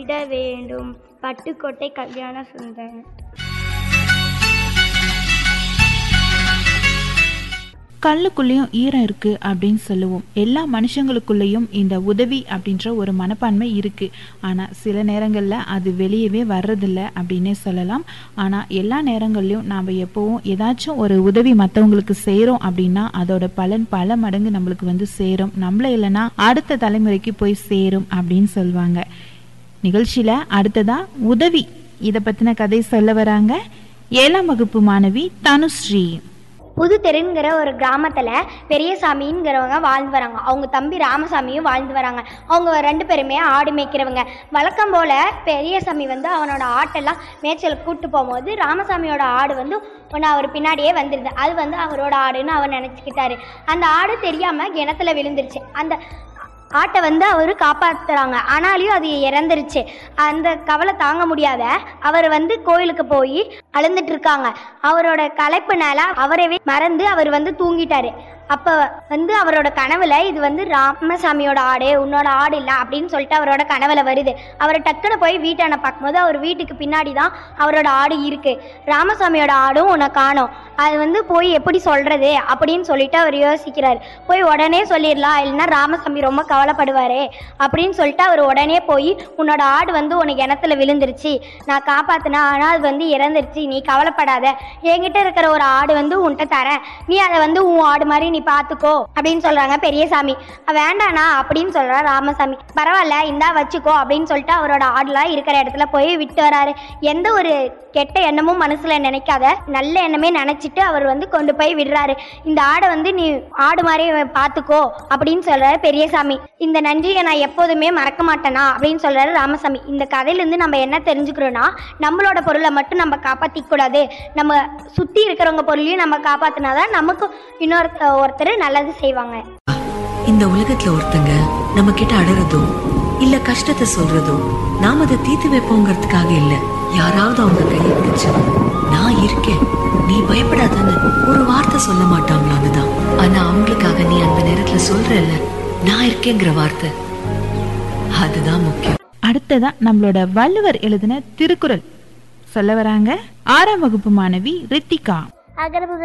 விட வேண்டும் பட்டுக்கோட்டை கல்யாண சுந்தரம் கல்லுக்குள்ளேயும் ஈரம் இருக்கு அப்படின்னு சொல்லுவோம் எல்லா மனுஷங்களுக்குள்ளேயும் இந்த உதவி அப்படின்ற ஒரு மனப்பான்மை இருக்கு ஆனா சில நேரங்கள்ல அது வெளியவே வர்றதில்ல அப்படின்னே சொல்லலாம் ஆனா எல்லா நேரங்கள்லயும் நாம எப்பவும் ஏதாச்சும் ஒரு உதவி மற்றவங்களுக்கு செய்றோம் அப்படின்னா அதோட பலன் பல மடங்கு நம்மளுக்கு வந்து சேரும் நம்மள இல்லைன்னா அடுத்த தலைமுறைக்கு போய் சேரும் அப்படின்னு சொல்லுவாங்க நிகழ்ச்சியில அடுத்ததா உதவி இத பத்தின கதை சொல்ல வராங்க ஏழாம் வகுப்பு மாணவி தனுஸ்ரீ புதுத்தெருங்கிற ஒரு கிராமத்தில் பெரியசாமிங்கிறவங்க வாழ்ந்து வராங்க அவங்க தம்பி ராமசாமியும் வாழ்ந்து வராங்க அவங்க ரெண்டு பேருமே ஆடு மேய்க்கிறவங்க வழக்கம் போல் பெரியசாமி வந்து அவனோட ஆட்டெல்லாம் மேய்ச்சலுக்கு கூட்டு போகும்போது ராமசாமியோட ஆடு வந்து ஒன்று அவர் பின்னாடியே வந்துடுது அது வந்து அவரோட ஆடுன்னு அவர் நினச்சிக்கிட்டாரு அந்த ஆடு தெரியாமல் கிணத்துல விழுந்துருச்சு அந்த ஆட்டை வந்து அவர் காப்பாத்துறாங்க ஆனாலையும் அது இறந்துருச்சு அந்த கவலை தாங்க முடியாத அவர் வந்து கோயிலுக்கு போய் அழுந்துட்டு இருக்காங்க அவரோட களைப்புனால அவரவே மறந்து அவர் வந்து தூங்கிட்டாரு அப்போ வந்து அவரோட கனவுல இது வந்து ராமசாமியோட ஆடு உன்னோட ஆடு இல்லை அப்படின்னு சொல்லிட்டு அவரோட கனவுல வருது அவர் டக்குன்னு போய் வீட்டான பார்க்கும்போது அவர் வீட்டுக்கு பின்னாடி தான் அவரோட ஆடு இருக்கு ராமசாமியோட ஆடும் உன்னை காணோம் அது வந்து போய் எப்படி சொல்றது அப்படின்னு சொல்லிட்டு அவர் யோசிக்கிறார் போய் உடனே சொல்லிடலாம் இல்லைன்னா ராமசாமி ரொம்ப கவலைப்படுவாரே அப்படின்னு சொல்லிட்டு அவர் உடனே போய் உன்னோட ஆடு வந்து உனக்கு கிணத்துல விழுந்துருச்சு நான் காப்பாத்தினேன் ஆனால் அது வந்து இறந்துருச்சு நீ கவலைப்படாத என்கிட்ட இருக்கிற ஒரு ஆடு வந்து உன்கிட்ட தரேன் நீ அதை வந்து உன் ஆடு மாதிரி நீ பார்த்துக்கோ அப்படின்னு சொல்றாங்க பெரியசாமி "அஹ் வேண்டாண்ணா அப்படின்னு சொல்றா ராமசாமி பரவாயில்ல இந்தா வச்சுக்கோ அப்படின்னு சொல்லிட்டு அவரோட ஆடுலாம் இருக்கிற இடத்துல போய் விட்டு வராரு எந்த ஒரு கெட்ட எண்ணமும் மனசுல நினைக்காத நல்ல எண்ணமே நினைச்சிட்டு அவர் வந்து கொண்டு போய் விடுறாரு இந்த ஆடை வந்து நீ ஆடு மாதிரி பார்த்துக்கோ அப்படின்னு சொல்றாரு பெரியசாமி இந்த நன்றியை நான் எப்போதுமே மறக்க மாட்டேனா அப்படின்னு சொல்றாரு ராமசாமி இந்த கதையிலேருந்து நம்ம என்ன தெரிஞ்சுக்கிறோம்னா நம்மளோட பொருளை மட்டும் நம்ம காப்பாற்றிக்க கூடாது நம்ம சுற்றி இருக்கிறவங்க பொருளையும் நம்ம காப்பாற்றினாதான் நமக்கு இன்னொரு ஒருத்தர் நல்லது செய்வாங்க இந்த உலகத்துல ஒருத்தங்க நம்ம கிட்ட அடறதோ இல்ல கஷ்டத்தை சொல்றதோ நாம அதை தீர்த்து வைப்போங்கிறதுக்காக இல்ல யாராவது அவங்க கையை பிடிச்சு நான் இருக்கேன் நீ பயப்படாதன்னு ஒரு வார்த்தை சொல்ல மாட்டாங்களான்னுதான் ஆனா அவங்களுக்காக நீ அந்த நேரத்துல சொல்றல்ல நான் இருக்கேங்கிற வார்த்தை அதுதான் முக்கியம் அடுத்ததா நம்மளோட வள்ளுவர் எழுதின திருக்குறள் சொல்ல வராங்க ஆறாம் வகுப்பு மாணவி ரித்திகா அகர